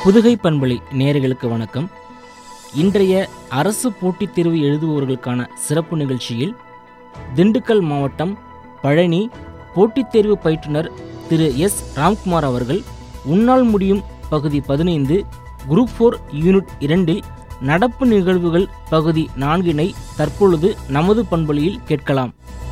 புதுகை பண்பலை நேயர்களுக்கு வணக்கம் இன்றைய அரசு போட்டித் தேர்வு எழுதுபவர்களுக்கான சிறப்பு நிகழ்ச்சியில் திண்டுக்கல் மாவட்டம் பழனி போட்டித் தேர்வு பயிற்றுனர் திரு எஸ் ராம்குமார் அவர்கள் உன்னால் முடியும் பகுதி பதினைந்து குரூப் ஃபோர் யூனிட் இரண்டில் நடப்பு நிகழ்வுகள் பகுதி நான்கினை தற்பொழுது நமது பண்பொழியில் கேட்கலாம்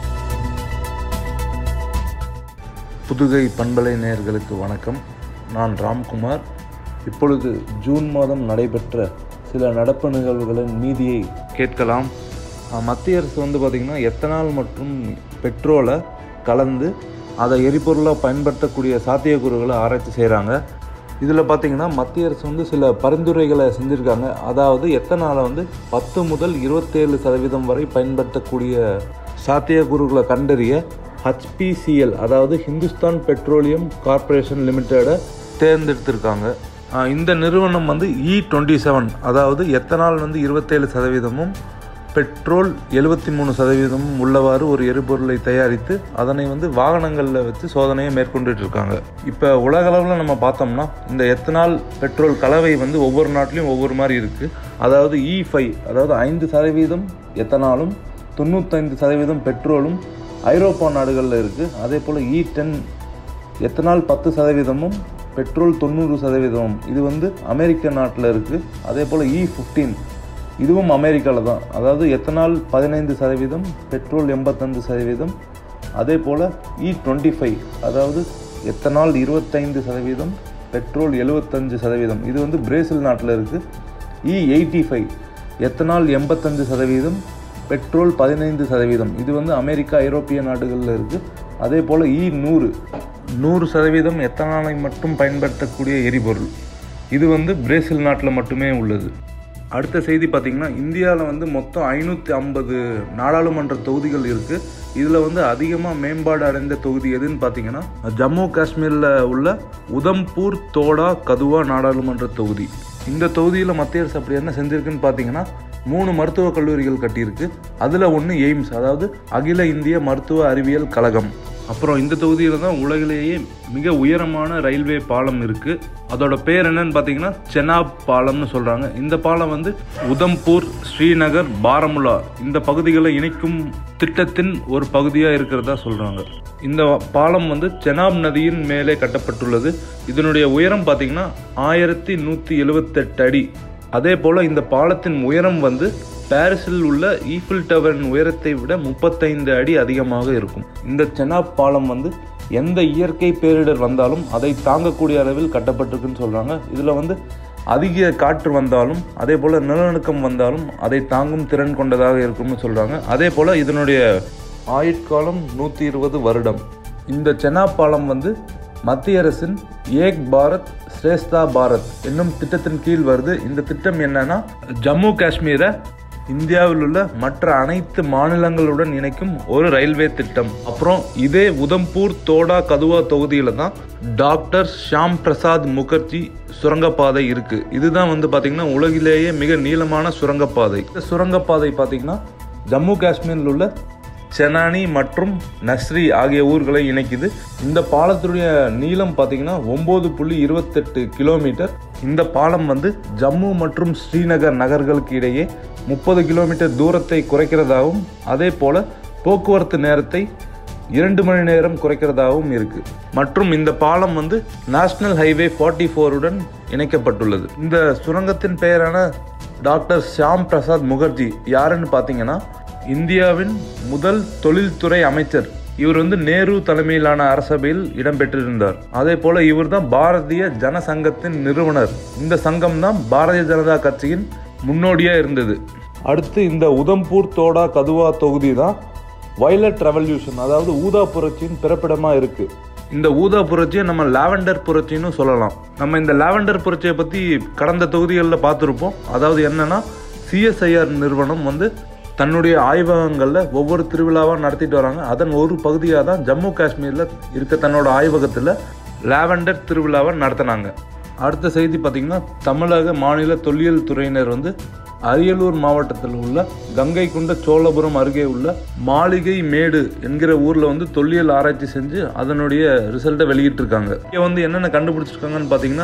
புதுகை பண்பலை நேயர்களுக்கு வணக்கம் நான் ராம்குமார் இப்பொழுது ஜூன் மாதம் நடைபெற்ற சில நடப்பு நிகழ்வுகளின் மீதியை கேட்கலாம் அஹ், மத்திய அரசு வந்து பார்த்திங்கன்னா எத்தனால் மற்றும் பெட்ரோலை கலந்து அதை எரிபொருளாக பயன்படுத்தக்கூடிய சாத்தியக்கூறுகளை ஆராய்ச்சி செய்கிறாங்க இதில் பார்த்தீங்கன்னா மத்திய அரசு வந்து சில பரிந்துரைகளை செஞ்சுருக்காங்க அதாவது எத்தனாலை வந்து பத்து முதல் இருபத்தேழு சதவீதம் வரை பயன்படுத்தக்கூடிய சாத்தியக்கூறுகளை கண்டறிய ஹச்பிசிஎல் அதாவது ஹிந்துஸ்தான் பெட்ரோலியம் கார்ப்பரேஷன் லிமிட்டடை தேர்ந்தெடுத்திருக்காங்க ஆஹ் இந்த நிறுவனம் வந்து இ டுவெண்ட்டி செவன் அதாவது எத்தனால் வந்து இருபத்தேழு சதவீதமும் பெட்ரோல் எழுபத்தி மூணு சதவீதமும் உள்ளவாறு ஒரு எரிபொருளை தயாரித்து அதனை வந்து வாகனங்களில் வச்சு சோதனையை மேற்கொண்டுட்டு இருக்காங்க இப்போ உலகளவில் நம்ம பார்த்தோம்னா இந்த எத்தனால் பெட்ரோல் கலவை வந்து ஒவ்வொரு நாட்டிலையும் ஒவ்வொரு மாதிரி இருக்குது அதாவது இ ஃபைவ் அதாவது ஐந்து சதவீதம் எத்தனாலும் தொண்ணூத்தைந்து சதவீதம் பெட்ரோலும் ஐரோப்பா நாடுகளில் இருக்குது அதே போல் இ டென் எத்தனால் பத்து சதவீதமும் பெட்ரோல் தொண்ணூறு சதவீதமும் இது வந்து அமெரிக்க நாட்டில் இருக்குது அதே போல் இ ஃபிஃப்டீன் இதுவும் அமெரிக்காவில் தான் அதாவது எத்தனால் பதினைந்து சதவீதம் பெட்ரோல் எண்பத்தஞ்சு சதவீதம் அதே போல் இ டுவெண்ட்டி ஃபைவ் அதாவது எத்தனால் இருபத்தைந்து சதவீதம் பெட்ரோல் எழுபத்தஞ்சு சதவீதம் இது வந்து பிரேசில் நாட்டில் இருக்குது இ எயிட்டி ஃபைவ் எத்தனால் எண்பத்தஞ்சு சதவீதம் பெட்ரோல் பதினைந்து சதவீதம் இது வந்து அமெரிக்கா ஐரோப்பிய நாடுகளில் இருக்குது அதே போல் இ நூறு நூறு சதவீதம் எத்தனாலை மட்டும் பயன்படுத்தக்கூடிய எரிபொருள் இது வந்து பிரேசில் நாட்டில் மட்டுமே உள்ளது அடுத்த செய்தி பார்த்திங்கன்னா இந்தியாவில் வந்து மொத்தம் ஐநூற்றி ஐம்பது நாடாளுமன்ற தொகுதிகள் இருக்குது இதில் வந்து அதிகமாக மேம்பாடு அடைந்த தொகுதி எதுன்னு பார்த்தீங்கன்னா ஜம்மு காஷ்மீரில் உள்ள உதம்பூர் தோடா கதுவா நாடாளுமன்ற தொகுதி இந்த தொகுதியில் மத்திய அரசு அப்படி என்ன செஞ்சிருக்குன்னு பார்த்தீங்கன்னா மூணு மருத்துவக் கல்லூரிகள் கட்டியிருக்கு அதில் ஒன்று எய்ம்ஸ் அதாவது அகில இந்திய மருத்துவ அறிவியல் கழகம் அப்புறம் இந்த தொகுதியில் தான் உலகிலேயே மிக உயரமான ரயில்வே பாலம் இருக்குது அதோட பேர் என்னன்னு பார்த்தீங்கன்னா செனாப் பாலம்னு சொல்கிறாங்க இந்த பாலம் வந்து உதம்பூர் ஸ்ரீநகர் பாரமுல்லா இந்த பகுதிகளை இணைக்கும் திட்டத்தின் ஒரு பகுதியாக இருக்கிறதா சொல்கிறாங்க இந்த பாலம் வந்து செனாப் நதியின் மேலே கட்டப்பட்டுள்ளது இதனுடைய உயரம் பார்த்தீங்கன்னா ஆயிரத்தி நூற்றி எழுவத்தெட்டு அடி அதே போல் இந்த பாலத்தின் உயரம் வந்து பாரிஸில் உள்ள ஈஃபில் டவரின் உயரத்தை விட முப்பத்தைந்து அடி அதிகமாக இருக்கும் இந்த செனாப் பாலம் வந்து எந்த இயற்கை பேரிடர் வந்தாலும் அதை தாங்கக்கூடிய அளவில் கட்டப்பட்டிருக்குன்னு சொல்கிறாங்க இதில் வந்து அதிக காற்று வந்தாலும் அதே போல் நிலநடுக்கம் வந்தாலும் அதை தாங்கும் திறன் கொண்டதாக இருக்கும்னு சொல்கிறாங்க அதே போல் இதனுடைய ஆயுட்காலம் நூற்றி இருபது வருடம் இந்த செனாப் பாலம் வந்து மத்திய அரசின் ஏக் பாரத் ஸ்ரேஷ்தா பாரத் என்னும் திட்டத்தின் கீழ் வருது இந்த திட்டம் என்னன்னா ஜம்மு காஷ்மீரை இந்தியாவில் உள்ள மற்ற அனைத்து மாநிலங்களுடன் இணைக்கும் ஒரு ரயில்வே திட்டம் அப்புறம் இதே உதம்பூர் தோடா கதுவா தொகுதியில தான் டாக்டர் ஷாம் பிரசாத் முகர்ஜி சுரங்கப்பாதை இருக்கு இதுதான் வந்து பாத்தீங்கன்னா உலகிலேயே மிக நீளமான சுரங்கப்பாதை இந்த சுரங்கப்பாதை பாத்தீங்கன்னா ஜம்மு காஷ்மீரில் உள்ள செனானி மற்றும் நஸ்ரி ஆகிய ஊர்களை இணைக்குது இந்த பாலத்துடைய நீளம் பார்த்தீங்கன்னா ஒம்பது புள்ளி இருபத்தெட்டு கிலோமீட்டர் இந்த பாலம் வந்து ஜம்மு மற்றும் ஸ்ரீநகர் நகர்களுக்கு இடையே முப்பது கிலோமீட்டர் தூரத்தை குறைக்கிறதாகவும் அதே போல போக்குவரத்து நேரத்தை இரண்டு மணி நேரம் குறைக்கிறதாகவும் இருக்கு மற்றும் இந்த பாலம் வந்து நேஷனல் ஹைவே ஃபார்ட்டி ஃபோருடன் இணைக்கப்பட்டுள்ளது இந்த சுரங்கத்தின் பெயரான டாக்டர் ஷாம் பிரசாத் முகர்ஜி யாருன்னு பார்த்தீங்கன்னா இந்தியாவின் முதல் தொழில்துறை அமைச்சர் இவர் வந்து நேரு தலைமையிலான அரசபையில் இடம்பெற்றிருந்தார் அதே போல இவர் தான் பாரதிய ஜனசங்கத்தின் நிறுவனர் இந்த சங்கம் தான் பாரதிய ஜனதா கட்சியின் முன்னோடியா இருந்தது அடுத்து இந்த உதம்பூர் தோடா கதுவா தொகுதி தான் வயலட் ரெவல்யூஷன் அதாவது ஊதா புரட்சியின் பிறப்பிடமா இருக்கு இந்த ஊதா புரட்சியை நம்ம லாவெண்டர் புரட்சின்னு சொல்லலாம் நம்ம இந்த லாவெண்டர் புரட்சியை பத்தி கடந்த தொகுதிகளில் பார்த்துருப்போம் அதாவது என்னன்னா சிஎஸ்ஐஆர் நிறுவனம் வந்து தன்னுடைய ஆய்வகங்களில் ஒவ்வொரு திருவிழாவாக நடத்திட்டு வராங்க அதன் ஒரு பகுதியாக தான் ஜம்மு காஷ்மீரில் இருக்க தன்னோட ஆய்வகத்தில் லாவெண்டர் திருவிழாவை நடத்தினாங்க அடுத்த செய்தி பார்த்திங்கன்னா தமிழக மாநில தொல்லியல் துறையினர் வந்து அரியலூர் மாவட்டத்தில் உள்ள கங்கை கொண்ட சோழபுரம் அருகே உள்ள மாளிகை மேடு என்கிற ஊரில் வந்து தொல்லியல் ஆராய்ச்சி செஞ்சு அதனுடைய ரிசல்ட்டை வெளியிட்டிருக்காங்க இங்கே வந்து என்னென்ன கண்டுபிடிச்சிருக்காங்கன்னு பார்த்தீங்கன்னா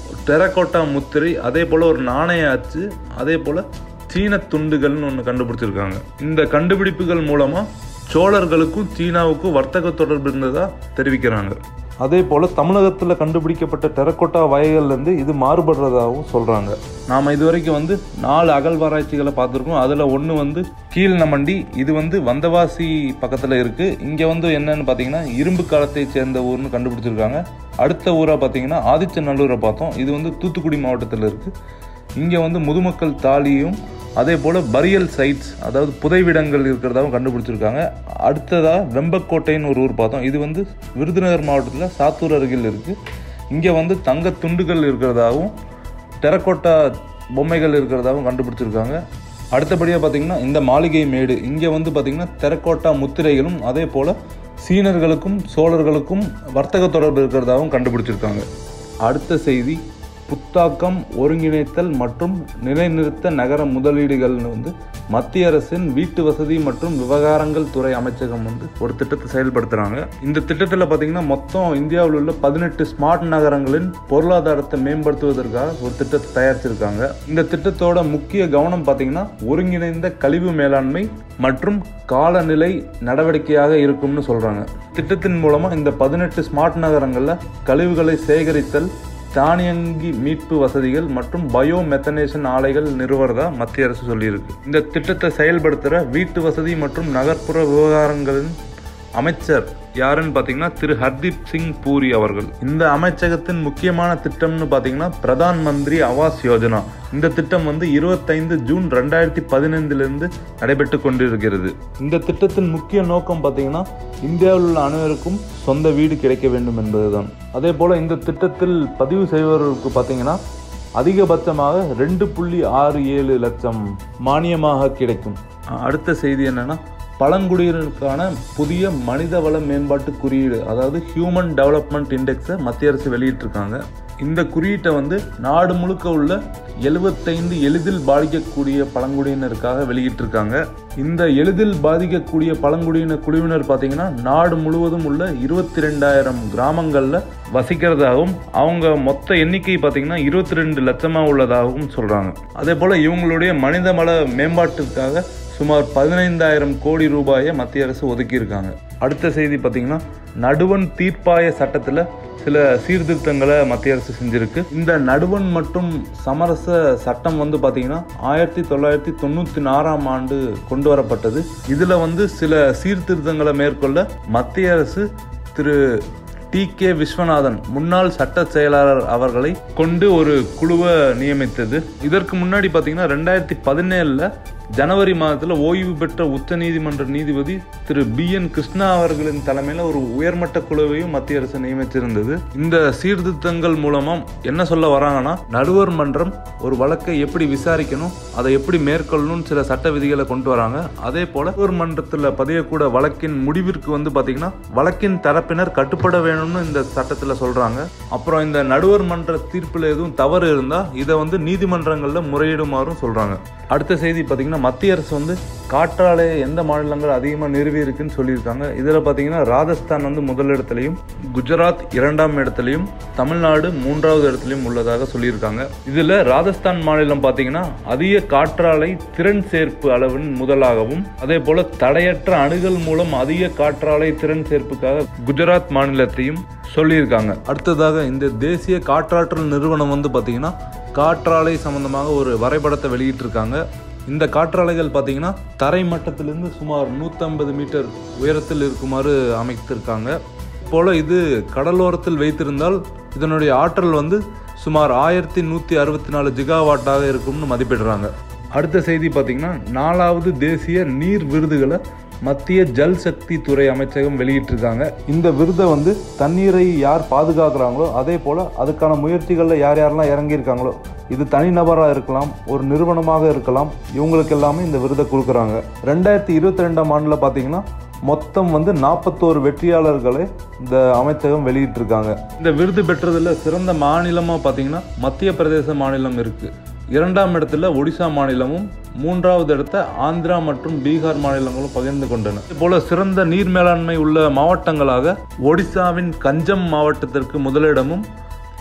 டெரகோட்டா முத்திரை அதே போல் ஒரு நாணய அச்சு அதே போல் சீன துண்டுகள்னு ஒன்று கண்டுபிடிச்சிருக்காங்க இந்த கண்டுபிடிப்புகள் மூலமாக சோழர்களுக்கும் சீனாவுக்கும் வர்த்தக தொடர்பு இருந்ததாக தெரிவிக்கிறாங்க அதே போல் தமிழகத்தில் கண்டுபிடிக்கப்பட்ட டெரக்கோட்டா வகைகள்லேருந்து இது மாறுபடுறதாகவும் சொல்கிறாங்க நாம் இது வரைக்கும் வந்து நாலு அகழ்வாராய்ச்சிகளை பார்த்துருக்கோம் அதில் ஒன்று வந்து கீழ்நமண்டி இது வந்து வந்தவாசி பக்கத்தில் இருக்குது இங்கே வந்து என்னன்னு பார்த்தீங்கன்னா இரும்பு காலத்தை சேர்ந்த ஊர்னு கண்டுபிடிச்சிருக்காங்க அடுத்த ஊராக பார்த்தீங்கன்னா ஆதிச்சநல்லூரை பார்த்தோம் இது வந்து தூத்துக்குடி மாவட்டத்தில் இருக்குது இங்கே வந்து முதுமக்கள் தாலியும் அதே போல் பரியல் சைட்ஸ் அதாவது புதைவிடங்கள் இருக்கிறதாவும் கண்டுபிடிச்சிருக்காங்க அடுத்ததாக வெம்பக்கோட்டைன்னு ஒரு ஊர் பார்த்தோம் இது வந்து விருதுநகர் மாவட்டத்தில் சாத்தூர் அருகில் இருக்குது இங்கே வந்து தங்க துண்டுகள் இருக்கிறதாவும் டெரக்கோட்டா பொம்மைகள் இருக்கிறதாவும் கண்டுபிடிச்சிருக்காங்க அடுத்தபடியாக பார்த்தீங்கன்னா இந்த மாளிகை மேடு இங்கே வந்து பார்த்திங்கன்னா தெரக்கோட்டா முத்திரைகளும் அதே போல் சீனர்களுக்கும் சோழர்களுக்கும் வர்த்தக தொடர்பு இருக்கிறதாகவும் கண்டுபிடிச்சிருக்காங்க அடுத்த செய்தி புத்தாக்கம் ஒருங்கிணைத்தல் மற்றும் நிலைநிறுத்த நகர முதலீடுகள்னு வந்து மத்திய அரசின் வீட்டு வசதி மற்றும் விவகாரங்கள் துறை அமைச்சகம் வந்து ஒரு திட்டத்தை செயல்படுத்துகிறாங்க இந்த திட்டத்தில் பார்த்தீங்கன்னா மொத்தம் இந்தியாவில் உள்ள பதினெட்டு ஸ்மார்ட் நகரங்களின் பொருளாதாரத்தை மேம்படுத்துவதற்காக ஒரு திட்டத்தை தயாரிச்சிருக்காங்க இந்த திட்டத்தோட முக்கிய கவனம் பார்த்தீங்கன்னா ஒருங்கிணைந்த கழிவு மேலாண்மை மற்றும் காலநிலை நடவடிக்கையாக இருக்கும்னு சொல்கிறாங்க திட்டத்தின் மூலமாக இந்த பதினெட்டு ஸ்மார்ட் நகரங்களில் கழிவுகளை சேகரித்தல் தானியங்கி மீட்பு வசதிகள் மற்றும் பயோ மெத்தனேஷன் ஆலைகள் நிறுவறதா மத்திய அரசு சொல்லியிருக்கு இந்த திட்டத்தை செயல்படுத்துகிற வீட்டு வசதி மற்றும் நகர்ப்புற விவகாரங்களின் அமைச்சர் யாருன்னு பார்த்தீங்கன்னா திரு ஹர்தீப் சிங் பூரி அவர்கள் இந்த அமைச்சகத்தின் முக்கியமான திட்டம்னு பார்த்தீங்கன்னா பிரதான் மந்திரி ஆவாஸ் யோஜனா இந்த திட்டம் வந்து இருபத்தைந்து ஜூன் ரெண்டாயிரத்தி பதினைந்திலிருந்து நடைபெற்று கொண்டிருக்கிறது இந்த திட்டத்தின் முக்கிய நோக்கம் பார்த்தீங்கன்னா இந்தியாவில் உள்ள அனைவருக்கும் சொந்த வீடு கிடைக்க வேண்டும் என்பதுதான் அதே போல் இந்த திட்டத்தில் பதிவு செய்பவர்களுக்கு பார்த்தீங்கன்னா அதிகபட்சமாக ரெண்டு புள்ளி ஆறு ஏழு லட்சம் மானியமாக கிடைக்கும் அடுத்த செய்தி என்னன்னா பழங்குடியினருக்கான புதிய மனிதவள மேம்பாட்டு குறியீடு அதாவது ஹியூமன் டெவலப்மெண்ட் இண்டெக்ஸை மத்திய அரசு வெளியிட்டிருக்காங்க இந்த குறியீட்டை வந்து நாடு முழுக்க உள்ள எழுபத்தைந்து எளிதில் பாதிக்கக்கூடிய பழங்குடியினருக்காக வெளியிட்டிருக்காங்க இந்த எளிதில் பாதிக்கக்கூடிய பழங்குடியின குழுவினர் பார்த்தீங்கன்னா நாடு முழுவதும் உள்ள இருபத்தி ரெண்டாயிரம் கிராமங்களில் வசிக்கிறதாகவும் அவங்க மொத்த எண்ணிக்கை பார்த்தீங்கன்னா இருபத்தி ரெண்டு லட்சமாக உள்ளதாகவும் சொல்கிறாங்க அதே போல் இவங்களுடைய மனிதவள மேம்பாட்டிற்காக சுமார் பதினைந்தாயிரம் கோடி ரூபாயை மத்திய அரசு ஒதுக்கியிருக்காங்க அடுத்த செய்தி பார்த்தீங்கன்னா நடுவன் தீர்ப்பாய சட்டத்தில் சில சீர்திருத்தங்களை மத்திய அரசு செஞ்சிருக்கு இந்த நடுவன் மற்றும் சமரச சட்டம் வந்து பார்த்தீங்கன்னா ஆயிரத்தி தொள்ளாயிரத்தி தொண்ணூற்றி ஆறாம் ஆண்டு கொண்டு வரப்பட்டது இதில் வந்து சில சீர்திருத்தங்களை மேற்கொள்ள மத்திய அரசு திரு டி கே விஸ்வநாதன் முன்னாள் சட்ட செயலாளர் அவர்களை கொண்டு ஒரு குழுவை நியமித்தது இதற்கு முன்னாடி பார்த்தீங்கன்னா ரெண்டாயிரத்தி பதினேழில் ஜனவரி மாதத்தில் ஓய்வு பெற்ற உச்சநீதிமன்ற நீதிபதி திரு பி என் கிருஷ்ணா அவர்களின் தலைமையில் ஒரு உயர்மட்ட குழுவையும் மத்திய அரசு நியமிச்சிருந்தது இந்த சீர்திருத்தங்கள் மூலமா என்ன சொல்ல வராங்கன்னா நடுவர் மன்றம் ஒரு வழக்கை எப்படி விசாரிக்கணும் அதை எப்படி மேற்கொள்ளணும் சில சட்ட விதிகளை கொண்டு வராங்க அதே போல நடுவர் மன்றத்தில் பதியக்கூட வழக்கின் முடிவிற்கு வந்து பாத்தீங்கன்னா வழக்கின் தரப்பினர் கட்டுப்பட வேணும்னு இந்த சட்டத்தில் சொல்றாங்க அப்புறம் இந்த நடுவர் மன்ற தீர்ப்பில் எதுவும் தவறு இருந்தா இதை வந்து நீதிமன்றங்களில் முறையிடுமாறும் சொல்றாங்க அடுத்த செய்தி பார்த்தீங்கன்னா மத்திய அரசு வந்து காற்றாலை எந்த மாநிலங்கள் அதிகமாக நிறுவி இருக்குன்னு சொல்லியிருக்காங்க இதில் பார்த்தீங்கன்னா ராஜஸ்தான் வந்து முதலிடத்துலையும் குஜராத் இரண்டாம் இடத்துலையும் தமிழ்நாடு மூன்றாவது இடத்துலையும் உள்ளதாக சொல்லியிருக்காங்க இதில் ராஜஸ்தான் மாநிலம் பார்த்தீங்கன்னா அதிக காற்றாலை திறன் சேர்ப்பு அளவின் முதலாகவும் அதே போல தடையற்ற அணுகல் மூலம் அதிக காற்றாலை திறன் சேர்ப்புக்காக குஜராத் மாநிலத்தையும் சொல்லியிருக்காங்க அடுத்ததாக இந்த தேசிய காற்றாற்றல் நிறுவனம் வந்து பார்த்தீங்கன்னா காற்றாலை சம்பந்தமாக ஒரு வரைபடத்தை வெளியிட்டிருக்காங்க இந்த காற்றாலைகள் பார்த்தீங்கன்னா தரை மட்டத்திலிருந்து சுமார் 150 மீட்டர் உயரத்தில் இருக்குமாறு அமைத்திருக்காங்க போல இது கடலோரத்தில் வைத்திருந்தால் இதனுடைய ஆற்றல் வந்து சுமார் ஆயிரத்தி நூற்றி அறுபத்தி நாலு ஜிகாவாட்டாக இருக்கும்னு மதிப்பிடுறாங்க அடுத்த செய்தி பார்த்தீங்கன்னா நாலாவது தேசிய நீர் விருதுகளை மத்திய ஜல் சக்தி துறை அமைச்சகம் வெளியிட்டிருக்காங்க இந்த விருதை வந்து தண்ணீரை யார் பாதுகாக்கிறாங்களோ அதே போல் அதுக்கான முயற்சிகளில் யார் யாரெல்லாம் இறங்கியிருக்காங்களோ இது தனிநபராக இருக்கலாம் ஒரு நிறுவனமாக இருக்கலாம் இவங்களுக்கு எல்லாமே இந்த விருதை கொடுக்குறாங்க ரெண்டாயிரத்தி இருபத்தி ரெண்டாம் ஆண்டில் பார்த்தீங்கன்னா மொத்தம் வந்து நாற்பத்தோரு வெற்றியாளர்களை இந்த அமைச்சகம் வெளியிட்டிருக்காங்க இந்த விருது பெற்றதில் சிறந்த மாநிலமாக பார்த்தீங்கன்னா மத்திய பிரதேச மாநிலம் இருக்குது இரண்டாம் இடத்துல ஒடிசா மாநிலமும் மூன்றாவது இடத்த ஆந்திரா மற்றும் பீகார் மாநிலங்களும் பகிர்ந்து கொண்டன போல சிறந்த நீர் மேலாண்மை உள்ள மாவட்டங்களாக ஒடிசாவின் கஞ்சம் மாவட்டத்திற்கு முதலிடமும்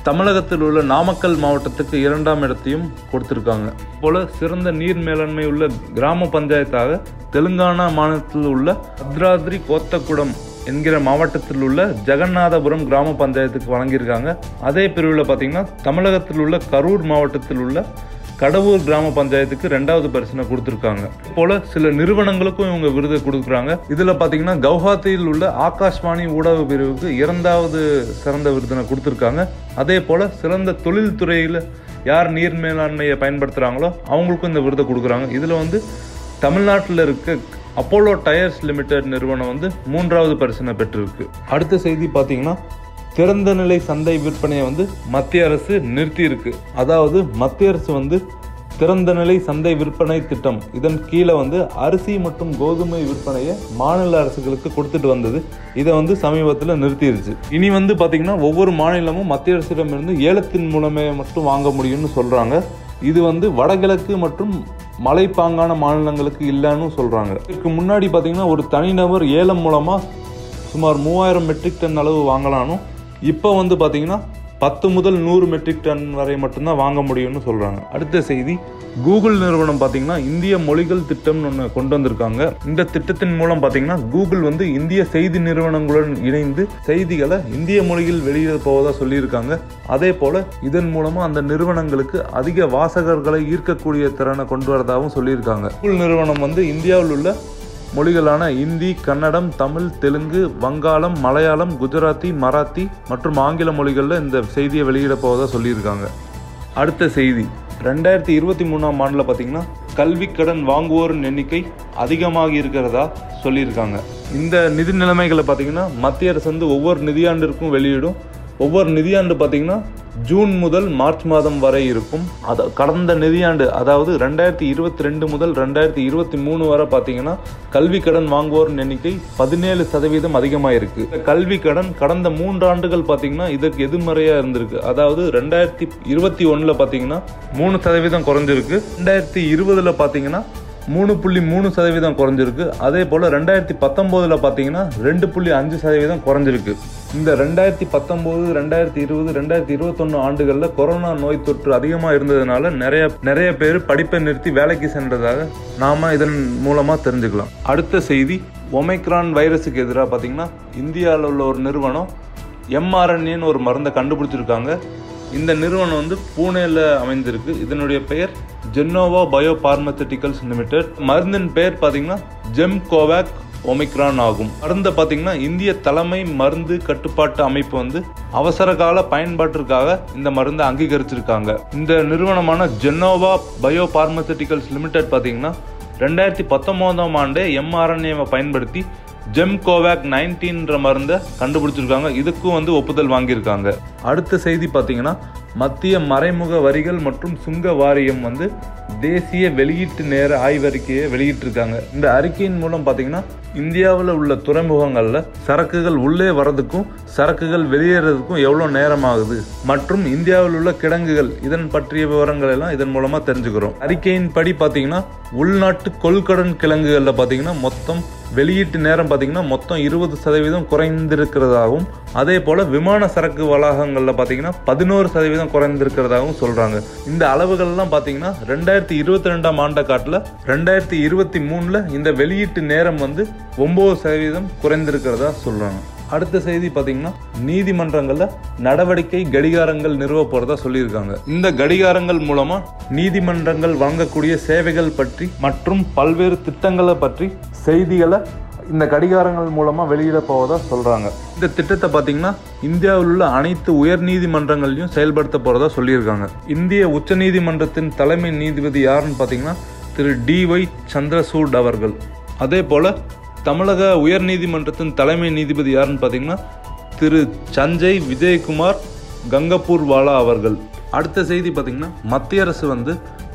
தமிழகத்தில் உள்ள நாமக்கல் மாவட்டத்துக்கு இரண்டாம் இடத்தையும் கொடுத்துருக்காங்க போல சிறந்த நீர் மேலாண்மை உள்ள கிராம பஞ்சாயத்தாக தெலுங்கானா மாநிலத்தில் உள்ள பத்ராத்ரி கோத்தகுடம் என்கிற மாவட்டத்தில் உள்ள ஜெகநாதபுரம் கிராம பஞ்சாயத்துக்கு வழங்கியிருக்காங்க அதே பிரிவில் பார்த்தீங்கன்னா தமிழகத்தில் உள்ள கரூர் மாவட்டத்தில் உள்ள கடவுர் கிராம பஞ்சாயத்துக்கு ரெண்டாவது பரிசனை கொடுத்துருக்காங்க போல சில நிறுவனங்களுக்கும் இவங்க விருது கொடுக்குறாங்க இதுல பாத்தீங்கன்னா கவுஹாத்தியில் உள்ள ஆகாஷ்வாணி ஊடக பிரிவுக்கு இரண்டாவது சிறந்த விருதினை கொடுத்துருக்காங்க அதே போல சிறந்த தொழில்துறையில் யார் நீர் மேலாண்மையை பயன்படுத்துறாங்களோ அவங்களுக்கும் இந்த விருதை கொடுக்குறாங்க இதுல வந்து தமிழ்நாட்டில் இருக்க அப்போலோ டயர்ஸ் லிமிடெட் நிறுவனம் வந்து மூன்றாவது பரிசனை பெற்றிருக்கு அடுத்த செய்தி பார்த்தீங்கன்னா திறந்த நிலை சந்தை விற்பனையை வந்து மத்திய அரசு நிறுத்தி இருக்கு அதாவது மத்திய அரசு வந்து திறந்த நிலை சந்தை விற்பனை திட்டம் இதன் கீழே வந்து அரிசி மற்றும் கோதுமை விற்பனையை மாநில அரசுகளுக்கு கொடுத்துட்டு வந்தது இதை வந்து சமீபத்தில் நிறுத்திடுச்சு இனி வந்து பார்த்தீங்கன்னா ஒவ்வொரு மாநிலமும் மத்திய அரசிடமிருந்து ஏலத்தின் மூலமே மட்டும் வாங்க முடியும்னு சொல்றாங்க இது வந்து வடகிழக்கு மற்றும் மலைப்பாங்கான மாநிலங்களுக்கு இல்லைன்னு சொல்றாங்க இதுக்கு முன்னாடி பார்த்தீங்கன்னா ஒரு தனிநபர் ஏலம் மூலமா சுமார் மூவாயிரம் மெட்ரிக் டன் அளவு வாங்கலானும் இப்போ வந்து பார்த்தீங்கன்னா பத்து முதல் நூறு மெட்ரிக் டன் வரை மட்டும்தான் வாங்க முடியும்னு சொல்கிறாங்க அடுத்த செய்தி கூகுள் நிறுவனம் பார்த்தீங்கன்னா இந்திய மொழிகள் திட்டம்னு ஒன்று கொண்டு வந்திருக்காங்க இந்த திட்டத்தின் மூலம் பார்த்தீங்கன்னா கூகுள் வந்து இந்திய செய்தி நிறுவனங்களுடன் இணைந்து செய்திகளை இந்திய மொழியில் வெளியிட போவதா சொல்லியிருக்காங்க அதே போல இதன் மூலமா அந்த நிறுவனங்களுக்கு அதிக வாசகர்களை ஈர்க்கக்கூடிய திறனை கொண்டு வரதாகவும் சொல்லியிருக்காங்க கூகுள் நிறுவனம் வந்து இந்தியாவில் உள்ள மொழிகளான இந்தி கன்னடம் தமிழ் தெலுங்கு வங்காளம் மலையாளம் குஜராத்தி மராத்தி மற்றும் ஆங்கில மொழிகளில் இந்த செய்தியை வெளியிட போவதா சொல்லியிருக்காங்க அடுத்த செய்தி ரெண்டாயிரத்தி இருபத்தி மூணாம் ஆண்டில் பார்த்தீங்கன்னா கல்வி கடன் வாங்குவோரின் எண்ணிக்கை அதிகமாகி இருக்கிறதா சொல்லியிருக்காங்க இந்த நிதி நிலைமைகளை பார்த்தீங்கன்னா மத்திய அரசு வந்து ஒவ்வொரு நிதியாண்டிற்கும் வெளியிடும் ஒவ்வொரு நிதியாண்டு பார்த்தீங்கன்னா ஜூன் முதல் மார்ச் மாதம் வரை இருக்கும் அது கடந்த நிதியாண்டு அதாவது ரெண்டாயிரத்தி இருபத்தி ரெண்டு முதல் ரெண்டாயிரத்தி இருபத்தி மூணு வரை பார்த்தீங்கன்னா கல்வி கடன் வாங்குவோரின் எண்ணிக்கை பதினேழு சதவீதம் அதிகமாக இருக்கு இந்த கல்வி கடன் கடந்த மூன்று ஆண்டுகள் பார்த்தீங்கன்னா இதற்கு எதிர்மறையாக இருந்திருக்கு அதாவது ரெண்டாயிரத்தி இருபத்தி ஒன்றில் பார்த்தீங்கன்னா மூணு சதவீதம் குறைஞ்சிருக்கு ரெண்டாயிரத்தி இருபதில் பார்த்தீங்கன்னா மூணு புள்ளி மூணு சதவீதம் குறைஞ்சிருக்கு அதே போல் ரெண்டாயிரத்தி பத்தொம்போதில் பார்த்தீங்கன்னா ரெண்டு புள்ளி அஞ்சு சதவீதம் குறைஞ்சிருக்கு இந்த ரெண்டாயிரத்தி பத்தொம்போது ரெண்டாயிரத்தி இருபது ரெண்டாயிரத்தி இருபத்தொன்று ஆண்டுகளில் கொரோனா நோய் தொற்று அதிகமாக இருந்ததுனால நிறைய நிறைய பேர் படிப்பை நிறுத்தி வேலைக்கு சென்றதாக நாம இதன் மூலமாக தெரிஞ்சுக்கலாம் அடுத்த செய்தி ஒமைக்ரான் வைரஸுக்கு எதிராக பார்த்தீங்கன்னா இந்தியாவில் உள்ள ஒரு நிறுவனம் எம்ஆர்என்ஏன்னு ஒரு மருந்தை கண்டுபிடிச்சிருக்காங்க இந்த நிறுவனம் வந்து பூனேல அமைந்திருக்கு இதனுடைய பெயர் ஜென்னோவா பயோ பார்மசூட்டிகல்ஸ் லிமிடெட் மருந்தின் பெயர் பார்த்தீங்கன்னா ஜெம் கோவேக் ஒமிக்ரான் ஆகும் மருந்தை பார்த்தீங்கன்னா இந்திய தலைமை மருந்து கட்டுப்பாட்டு அமைப்பு வந்து அவசர கால பயன்பாட்டிற்காக இந்த மருந்தை அங்கீகரிச்சிருக்காங்க இந்த நிறுவனமான ஜென்னோவா பயோ பார்மசூட்டிகல்ஸ் லிமிடெட் பார்த்தீங்கன்னா ரெண்டாயிரத்தி பத்தொம்போதாம் ஆண்டே எம்ஆர்என்ஏவை பயன்படுத்தி ஜெம் கோவேக் நைன்டீன்ற மருந்தை கண்டுபிடிச்சிருக்காங்க இதுக்கும் வந்து ஒப்புதல் வாங்கியிருக்காங்க அடுத்த செய்தி பார்த்தீங்கன்னா மத்திய மறைமுக வரிகள் மற்றும் சுங்க வாரியம் வந்து தேசிய வெளியீட்டு நேர ஆய்வறிக்கையை வெளியிட்டிருக்காங்க இந்த அறிக்கையின் மூலம் பார்த்தீங்கன்னா இந்தியாவில் உள்ள துறைமுகங்களில் சரக்குகள் உள்ளே வரதுக்கும் சரக்குகள் வெளியேறதுக்கும் எவ்வளோ நேரம் ஆகுது மற்றும் இந்தியாவில் உள்ள கிடங்குகள் இதன் பற்றிய விவரங்கள் எல்லாம் இதன் மூலமாக தெரிஞ்சுக்கிறோம் அறிக்கையின் படி பார்த்தீங்கன்னா உள்நாட்டு கொள்கடன் கிழங்குகளில் பார்த்தீங்கன்னா மொத்தம் வெளியீட்டு நேரம் பார்த்தீங்கன்னா மொத்தம் இருபது சதவீதம் குறைந்திருக்கிறதாகவும் அதே போல் விமான சரக்கு வளாகங்களில் பார்த்தீங்கன்னா பதினோரு சதவீதம் குறைந்திருக்கிறதாகவும் சொல்கிறாங்க இந்த அளவுகள்லாம் பார்த்தீங்கன்னா ரெண்டாயிரத்தி இருபத்தி ரெண்டாம் ஆண்டை காட்டில் ரெண்டாயிரத்தி இருபத்தி மூணில் இந்த வெளியீட்டு நேரம் வந்து ஒம்பது சதவீதம் குறைந்திருக்கிறதா சொல்கிறாங்க அடுத்த செய்தி பார்த்தீங்கன்னா நீதிமன்றங்களில் நடவடிக்கை கடிகாரங்கள் நிறுவ போறதா சொல்லியிருக்காங்க இந்த கடிகாரங்கள் மூலமா நீதிமன்றங்கள் வழங்கக்கூடிய சேவைகள் பற்றி மற்றும் பல்வேறு திட்டங்களை பற்றி செய்திகளை இந்த கடிகாரங்கள் மூலமா வெளியிட போவதா சொல்றாங்க இந்த திட்டத்தை பார்த்தீங்கன்னா இந்தியாவில் உள்ள அனைத்து உயர் நீதிமன்றங்களையும் செயல்படுத்த போறதா சொல்லியிருக்காங்க இந்திய உச்சநீதிமன்றத்தின் தலைமை நீதிபதி யாருன்னு பார்த்தீங்கன்னா திரு டி ஒய் சந்திரசூட் அவர்கள் அதே போல தமிழக உயர்நீதிமன்றத்தின் தலைமை நீதிபதி யாருன்னு பார்த்தீங்கன்னா திரு சஞ்சய் விஜயகுமார் கங்கப்பூர் வாலா அவர்கள் அடுத்த செய்தி பார்த்தீங்கன்னா மத்திய அரசு வந்து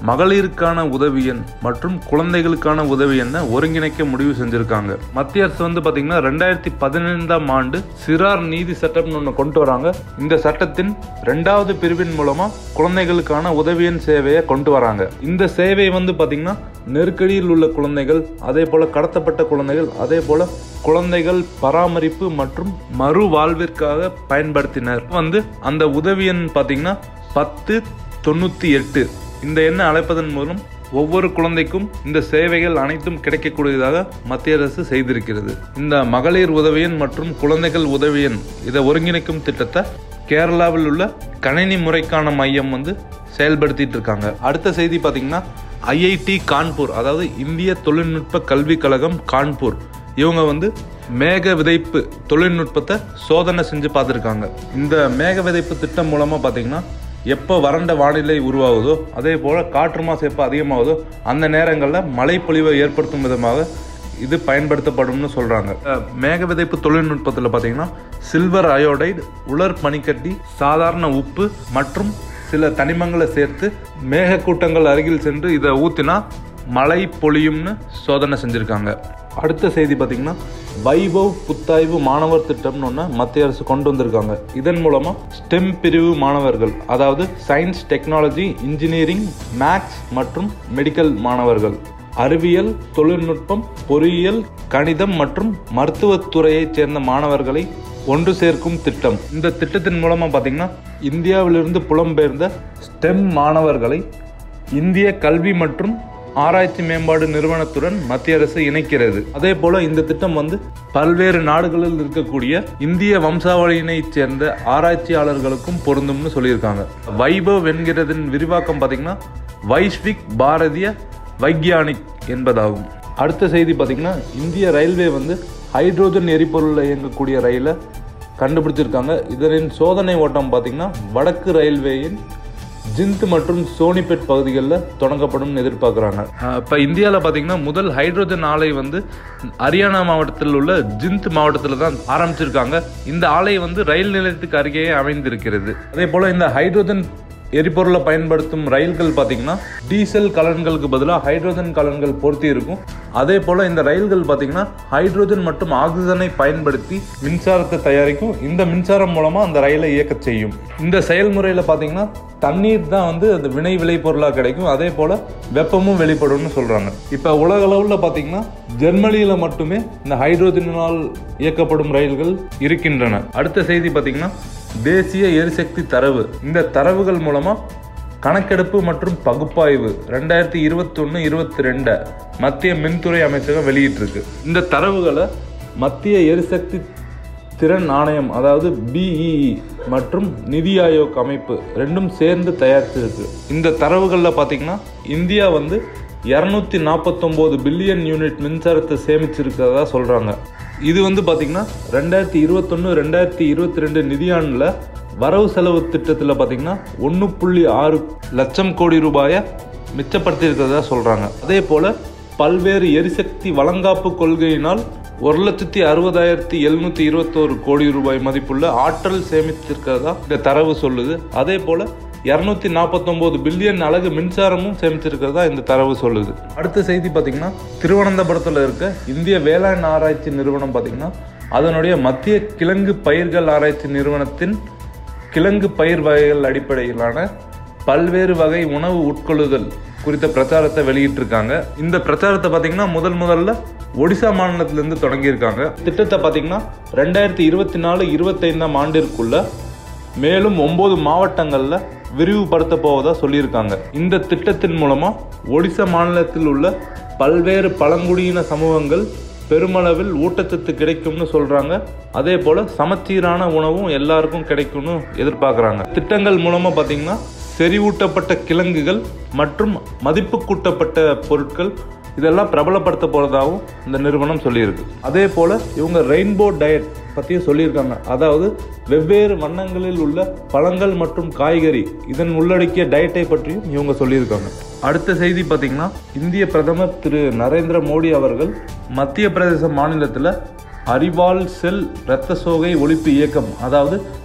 மகளிருக்கான உதவி எண் மற்றும் குழந்தைகளுக்கான உதவி எண்ணை ஒருங்கிணைக்க முடிவு செஞ்சிருக்காங்க மத்திய அரசு வந்து பாத்தீங்கன்னா ரெண்டாயிரத்தி பதினைந்தாம் ஆண்டு சிறார் நீதி சட்டம்னு ஒன்று கொண்டு வராங்க இந்த சட்டத்தின் ரெண்டாவது பிரிவின் மூலமா குழந்தைகளுக்கான உதவி எண் சேவையை கொண்டு வராங்க இந்த சேவை வந்து பாத்தீங்கன்னா நெருக்கடியில் உள்ள குழந்தைகள் அதே போல கடத்தப்பட்ட குழந்தைகள் அதே போல குழந்தைகள் பராமரிப்பு மற்றும் மறு வாழ்விற்காக பயன்படுத்தினர் வந்து அந்த உதவி எண் பார்த்தீங்கன்னா பத்து தொண்ணூற்றி எட்டு இந்த எண்ணை அழைப்பதன் மூலம் ஒவ்வொரு குழந்தைக்கும் இந்த சேவைகள் அனைத்தும் கிடைக்கக்கூடியதாக மத்திய அரசு செய்திருக்கிறது இந்த மகளிர் உதவியன் மற்றும் குழந்தைகள் உதவியன் இதை ஒருங்கிணைக்கும் திட்டத்தை கேரளாவில் உள்ள கணினி முறைக்கான மையம் வந்து செயல்படுத்திட்டு இருக்காங்க அடுத்த செய்தி பார்த்தீங்கன்னா ஐஐடி கான்பூர் அதாவது இந்திய தொழில்நுட்ப கல்விக் கழகம் கான்பூர் இவங்க வந்து மேக விதைப்பு தொழில்நுட்பத்தை சோதனை செஞ்சு பார்த்துருக்காங்க இந்த மேக விதைப்பு திட்டம் மூலமாக பார்த்தீங்கன்னா எப்போ வறண்ட வானிலை உருவாகுதோ அதே போல் காற்று மாசு எப்போ அதிகமாகுதோ அந்த நேரங்களில் மழைப்பொழிவை ஏற்படுத்தும் விதமாக இது பயன்படுத்தப்படும்னு சொல்கிறாங்க மேக விதைப்பு தொழில்நுட்பத்தில் பார்த்தீங்கன்னா சில்வர் அயோடைடு உலர் பனிக்கட்டி சாதாரண உப்பு மற்றும் சில தனிமங்களை சேர்த்து மேகக்கூட்டங்கள் அருகில் சென்று இதை ஊற்றினா மழை பொழியும்னு சோதனை செஞ்சுருக்காங்க அடுத்த செய்தி பார்த்தீங்கன்னா வைபவ் புத்தாய்வு மாணவர் திட்டம்னு ஒன்று மத்திய அரசு கொண்டு வந்திருக்காங்க இதன் மூலமாக ஸ்டெம் பிரிவு மாணவர்கள் அதாவது சயின்ஸ் டெக்னாலஜி இன்ஜினியரிங் மேக்ஸ் மற்றும் மெடிக்கல் மாணவர்கள் அறிவியல் தொழில்நுட்பம் பொறியியல் கணிதம் மற்றும் மருத்துவத்துறையைச் சேர்ந்த மாணவர்களை ஒன்று சேர்க்கும் திட்டம் இந்த திட்டத்தின் மூலமாக பார்த்தீங்கன்னா இந்தியாவிலிருந்து புலம்பெயர்ந்த ஸ்டெம் மாணவர்களை இந்திய கல்வி மற்றும் ஆராய்ச்சி மேம்பாடு நிறுவனத்துடன் மத்திய அரசு இணைக்கிறது அதே போல இந்த திட்டம் வந்து பல்வேறு நாடுகளில் இருக்கக்கூடிய இந்திய வம்சாவளியினைச் சேர்ந்த ஆராய்ச்சியாளர்களுக்கும் பொருந்தும்னு சொல்லியிருக்காங்க வைபவ் என்கிறதின் விரிவாக்கம் பார்த்தீங்கன்னா வைஸ்விக் பாரதிய வைக்யானிக் என்பதாகும் அடுத்த செய்தி பார்த்தீங்கன்னா இந்திய ரயில்வே வந்து ஹைட்ரோஜன் எரிபொருளில் இயங்கக்கூடிய ரயிலை கண்டுபிடிச்சிருக்காங்க இதனின் சோதனை ஓட்டம் பார்த்தீங்கன்னா வடக்கு ரயில்வேயின் ஜிந்த் மற்றும் சோனிபெட் பகுதிகளில் தொடங்கப்படும் எதிர்பார்க்குறாங்க இப்போ இந்தியாவில் பார்த்தீங்கன்னா முதல் ஹைட்ரோஜன் ஆலை வந்து ஹரியானா மாவட்டத்தில் உள்ள ஜிந்த் மாவட்டத்தில் தான் ஆரம்பிச்சிருக்காங்க இந்த ஆலை வந்து ரயில் நிலையத்துக்கு அருகே அமைந்திருக்கிறது அதே போல் இந்த ஹைட்ரோஜன் எரிபொருளை பயன்படுத்தும் ரயில்கள் பார்த்தீங்கன்னா டீசல் கலன்களுக்கு பதிலாக ஹைட்ரோஜன் கலன்கள் பொருத்தி இருக்கும் அதே போல் இந்த ரயில்கள் பார்த்தீங்கன்னா ஹைட்ரோஜன் மற்றும் ஆக்சிஜனை பயன்படுத்தி மின்சாரத்தை தயாரிக்கும் இந்த மின்சாரம் மூலமாக அந்த ரயிலை இயக்க செய்யும் இந்த செயல்முறையில் பார்த்தீங்கன்னா தண்ணீர் தான் வந்து அந்த வினை விளைபொருளாக கிடைக்கும் அதே போல் வெப்பமும் வெளிப்படும்னு சொல்கிறாங்க இப்போ உலக அளவில் பார்த்தீங்கன்னா ஜெர்மனியில் மட்டுமே இந்த ஹைட்ரோஜனால் இயக்கப்படும் ரயில்கள் இருக்கின்றன அடுத்த செய்தி பார்த்தீங்கன்னா தேசிய எரிசக்தி தரவு இந்த தரவுகள் மூலமாக கணக்கெடுப்பு மற்றும் பகுப்பாய்வு ரெண்டாயிரத்தி இருபத்தொன்று இருபத்தி ரெண்டை மத்திய மின்துறை அமைச்சகம் வெளியிட்டிருக்கு இந்த தரவுகளை மத்திய எரிசக்தி திறன் ஆணையம் அதாவது பிஇஇ மற்றும் நிதி ஆயோக் அமைப்பு ரெண்டும் சேர்ந்து தயாரிச்சிருக்கு இந்த தரவுகளில் பார்த்தீங்கன்னா இந்தியா வந்து இரநூத்தி நாற்பத்தொம்போது பில்லியன் யூனிட் மின்சாரத்தை சேமிச்சிருக்கிறதா சொல்கிறாங்க இது வந்து பார்த்திங்கன்னா ரெண்டாயிரத்தி இருபத்தொன்று ரெண்டாயிரத்தி இருபத்தி ரெண்டு நிதியாண்டில் வரவு செலவு திட்டத்தில் பார்த்திங்கன்னா ஒன்று புள்ளி ஆறு லட்சம் கோடி ரூபாயை மிச்சப்படுத்தி இருக்கிறதா சொல்கிறாங்க அதே போல் பல்வேறு எரிசக்தி வழங்காப்பு கொள்கையினால் ஒரு லட்சத்தி அறுபதாயிரத்தி எழுநூற்றி இருபத்தோரு கோடி ரூபாய் மதிப்புள்ள ஆற்றல் சேமித்திருக்கிறதா இந்த தரவு சொல்லுது அதே போல் இரநூத்தி நாற்பத்தொம்போது பில்லியன் அலகு மின்சாரமும் சேமிச்சிருக்கிறதா இந்த தரவு சொல்லுது அடுத்த செய்தி பார்த்தீங்கன்னா திருவனந்தபுரத்தில் இருக்க இந்திய வேளாண் ஆராய்ச்சி நிறுவனம் பார்த்தீங்கன்னா அதனுடைய மத்திய கிழங்கு பயிர்கள் ஆராய்ச்சி நிறுவனத்தின் கிழங்கு பயிர் வகைகள் அடிப்படையிலான பல்வேறு வகை உணவு உட்கொள்ளுதல் குறித்த பிரச்சாரத்தை வெளியிட்டிருக்காங்க இந்த பிரச்சாரத்தை பார்த்தீங்கன்னா முதல் முதல்ல ஒடிசா மாநிலத்திலிருந்து தொடங்கியிருக்காங்க திட்டத்தை பார்த்தீங்கன்னா ரெண்டாயிரத்தி இருபத்தி நாலு இருபத்தைந்தாம் ஆண்டிற்குள்ள மேலும் ஒன்பது மாவட்டங்களில் விரிவுபடுத்த போவதா சொல்லியிருக்காங்க இந்த திட்டத்தின் மூலமாக ஒடிசா மாநிலத்தில் உள்ள பல்வேறு பழங்குடியின சமூகங்கள் பெருமளவில் ஊட்டச்சத்து கிடைக்கும்னு சொல்கிறாங்க அதே போல் சமச்சீரான உணவும் எல்லாருக்கும் கிடைக்கும்னு எதிர்பார்க்குறாங்க திட்டங்கள் மூலமாக பார்த்தீங்கன்னா செறிவூட்டப்பட்ட கிழங்குகள் மற்றும் மதிப்பு கூட்டப்பட்ட பொருட்கள் இதெல்லாம் பிரபலப்படுத்த போகிறதாகவும் இந்த நிறுவனம் சொல்லியிருக்கு அதே போல் இவங்க ரெயின்போ டயட் பற்றியும் சொல்லியிருக்காங்க அதாவது வெவ்வேறு வண்ணங்களில் உள்ள பழங்கள் மற்றும் காய்கறி இதன் உள்ளடக்கிய டயட்டை பற்றியும் இவங்க சொல்லியிருக்காங்க அடுத்த செய்தி பார்த்திங்கன்னா இந்திய பிரதமர் திரு நரேந்திர மோடி அவர்கள் மத்திய பிரதேச மாநிலத்தில் அறிவால் செல் இரத்த சோகை ஒழிப்பு இயக்கம் அதாவது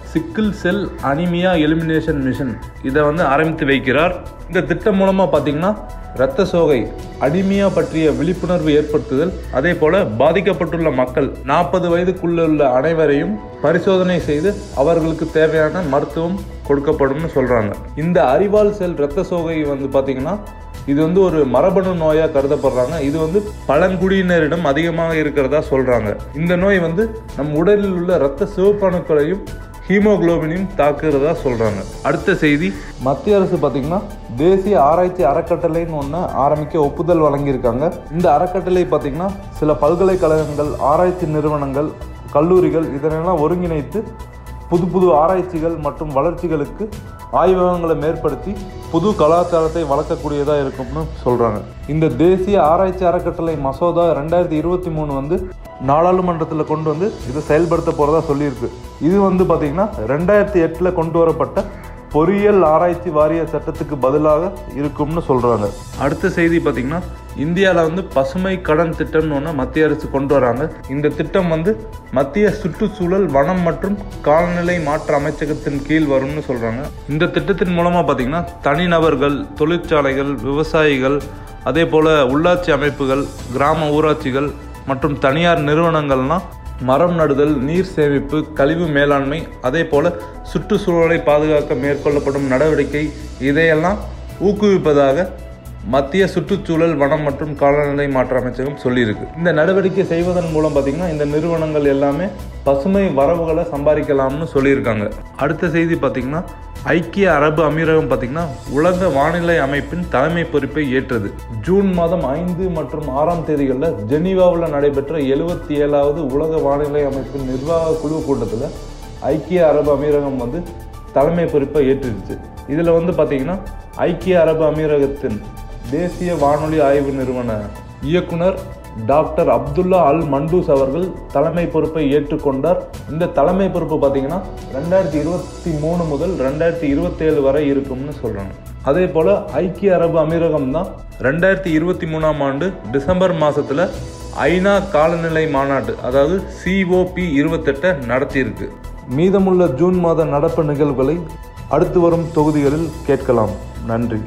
sickle cell anaemia elimination mission இதை வந்து ஆரம்பித்து வைக்கிறார் இந்த திட்டம் மூலமாக பார்த்தீங்கன்னா இரத்த சோகை அனிமியா பற்றிய விழிப்புணர்வு ஏற்படுத்துதல் அதே போல பாதிக்கப்பட்டுள்ள மக்கள் நாற்பது வயதுக்குள்ள உள்ள அனைவரையும் பரிசோதனை செய்து அவர்களுக்கு தேவையான மருத்துவம் கொடுக்கப்படும்னு சொல்றாங்க இந்த அறிவால் செல் இரத்த சோகை வந்து பார்த்தீங்கன்னா இது வந்து ஒரு மரபணு நோயா கருதப்படுறாங்க இது வந்து பழங்குடியினரிடம் அதிகமாக இருக்கிறதா சொல்றாங்க இந்த நோய் வந்து நம் உடலில் உள்ள இரத்த சிவப்பணுக்களையும் ஹீமோகுளோபினையும் தாக்குறதா சொல்றாங்க அடுத்த செய்தி மத்திய அரசு பார்த்தீங்கன்னா தேசிய ஆராய்ச்சி அறக்கட்டளைன்னு ஒன்று ஆரம்பிக்க ஒப்புதல் வழங்கியிருக்காங்க இந்த அறக்கட்டளை பார்த்தீங்கன்னா சில பல்கலைக்கழகங்கள் ஆராய்ச்சி நிறுவனங்கள் கல்லூரிகள் இதனெல்லாம் ஒருங்கிணைத்து புது புது ஆராய்ச்சிகள் மற்றும் வளர்ச்சிகளுக்கு ஆய்வகங்களை மேற்படுத்தி புது கலாச்சாரத்தை வளர்க்கக்கூடியதாக இருக்கும்னு சொல்கிறாங்க இந்த தேசிய ஆராய்ச்சி அறக்கட்டளை மசோதா ரெண்டாயிரத்தி இருபத்தி மூணு வந்து நாடாளுமன்றத்தில் கொண்டு வந்து இதை செயல்படுத்த போகிறதா சொல்லியிருக்கு இது வந்து பார்த்திங்கன்னா ரெண்டாயிரத்தி எட்டில் கொண்டு வரப்பட்ட பொறியியல் ஆராய்ச்சி வாரிய சட்டத்துக்கு பதிலாக இருக்கும்னு சொல்கிறாங்க அடுத்த செய்தி பார்த்திங்கன்னா இந்தியாவில் வந்து பசுமை கடன் திட்டம்னு ஒன்று மத்திய அரசு கொண்டு வராங்க இந்த திட்டம் வந்து மத்திய சுற்றுச்சூழல் வனம் மற்றும் காலநிலை மாற்ற அமைச்சகத்தின் கீழ் வரும்னு சொல்கிறாங்க இந்த திட்டத்தின் மூலமாக பார்த்திங்கன்னா தனிநபர்கள் தொழிற்சாலைகள் விவசாயிகள் அதே போல் உள்ளாட்சி அமைப்புகள் கிராம ஊராட்சிகள் மற்றும் தனியார் நிறுவனங்கள்லாம் மரம் நடுதல் நீர் சேமிப்பு கழிவு மேலாண்மை அதே போல சுற்றுச்சூழலை பாதுகாக்க மேற்கொள்ளப்படும் நடவடிக்கை இதையெல்லாம் ஊக்குவிப்பதாக மத்திய சுற்றுச்சூழல் வனம் மற்றும் காலநிலை மாற்ற அமைச்சகம் சொல்லியிருக்கு இந்த நடவடிக்கை செய்வதன் மூலம் பார்த்திங்கன்னா இந்த நிறுவனங்கள் எல்லாமே பசுமை வரவுகளை சம்பாதிக்கலாம்னு சொல்லியிருக்காங்க அடுத்த செய்தி பார்த்திங்கன்னா ஐக்கிய அரபு அமீரகம் பார்த்திங்கன்னா உலக வானிலை அமைப்பின் தலைமை பொறுப்பை ஏற்றது ஜூன் மாதம் ஐந்து மற்றும் ஆறாம் தேதிகளில் ஜெனீவாவில் நடைபெற்ற எழுபத்தி ஏழாவது உலக வானிலை அமைப்பின் நிர்வாக குழு கூட்டத்தில் ஐக்கிய அரபு அமீரகம் வந்து தலைமை பொறுப்பை ஏற்றுச்சு இதில் வந்து பார்த்திங்கன்னா ஐக்கிய அரபு அமீரகத்தின் தேசிய வானொலி ஆய்வு நிறுவன இயக்குனர் டாக்டர் அப்துல்லா அல் மண்டூஸ் அவர்கள் தலைமை பொறுப்பை ஏற்றுக்கொண்டார் இந்த தலைமை பொறுப்பு பார்த்தீங்கன்னா ரெண்டாயிரத்தி இருபத்தி மூணு முதல் ரெண்டாயிரத்தி இருபத்தேழு வரை இருக்கும்னு சொல்கிறாங்க அதே போல் ஐக்கிய அரபு அமீரகம் தான் ரெண்டாயிரத்தி இருபத்தி மூணாம் ஆண்டு டிசம்பர் மாதத்தில் ஐநா காலநிலை மாநாட்டு அதாவது சிஓபி இருபத்தெட்டை நடத்தியிருக்கு மீதமுள்ள ஜூன் மாத நடப்பு நிகழ்வுகளை அடுத்து வரும் தொகுதிகளில் கேட்கலாம் நன்றி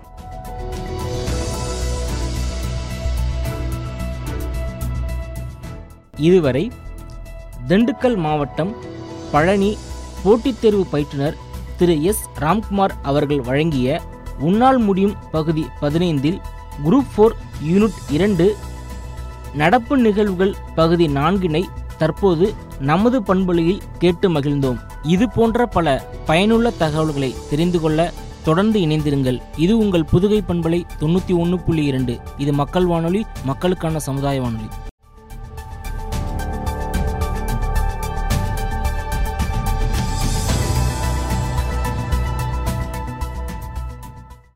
இதுவரை திண்டுக்கல் மாவட்டம் பழனி போட்டித் தேர்வு பயிற்றுனர் திரு எஸ் ராம்குமார் அவர்கள் வழங்கிய உன்னால் முடியும் பகுதி பதினைந்தில் குரூப் ஃபோர் யூனிட் இரண்டு நடப்பு நிகழ்வுகள் பகுதி நான்கினை தற்போது நமது பண்பொழியில் கேட்டு மகிழ்ந்தோம் இது போன்ற பல பயனுள்ள தகவல்களை தெரிந்து கொள்ள தொடர்ந்து இணைந்திருங்கள் இது உங்கள் புதுகை பண்பலை தொண்ணூற்றி ஒன்று புள்ளி இரண்டு இது மக்கள் வானொலி மக்களுக்கான சமுதாய வானொலி